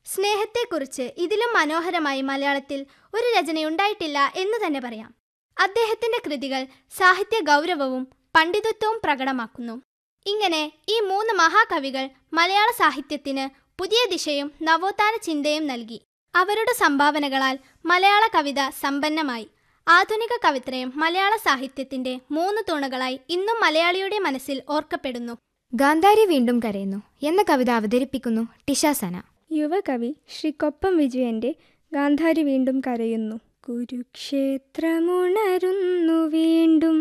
സ്നേഹത്തെക്കുറിച്ച് ഇതിലും മനോഹരമായി മലയാളത്തിൽ ഒരു രചനയുണ്ടായിട്ടില്ല എന്ന് തന്നെ പറയാം അദ്ദേഹത്തിന്റെ കൃതികൾ സാഹിത്യ ഗൗരവവും പണ്ഡിതത്വവും പ്രകടമാക്കുന്നു ഇങ്ങനെ ഈ മൂന്ന് മഹാകവികൾ മലയാള സാഹിത്യത്തിന് പുതിയ ദിശയും നവോത്ഥാന ചിന്തയും നൽകി അവരുടെ സംഭാവനകളാൽ മലയാള കവിത സമ്പന്നമായി ആധുനിക കവിത്രയം മലയാള സാഹിത്യത്തിന്റെ മൂന്ന് തൂണുകളായി ഇന്നും മലയാളിയുടെ മനസ്സിൽ ഓർക്കപ്പെടുന്നു ഗാന്ധാരി വീണ്ടും കരയുന്നു എന്ന കവിത അവതരിപ്പിക്കുന്നു ടിഷാസന യുവകവി ശ്രീ കൊപ്പം വിജയന്റെ ഗാന്ധാരി വീണ്ടും കരയുന്നു കുരുക്ഷേത്രമുണരുന്നു വീണ്ടും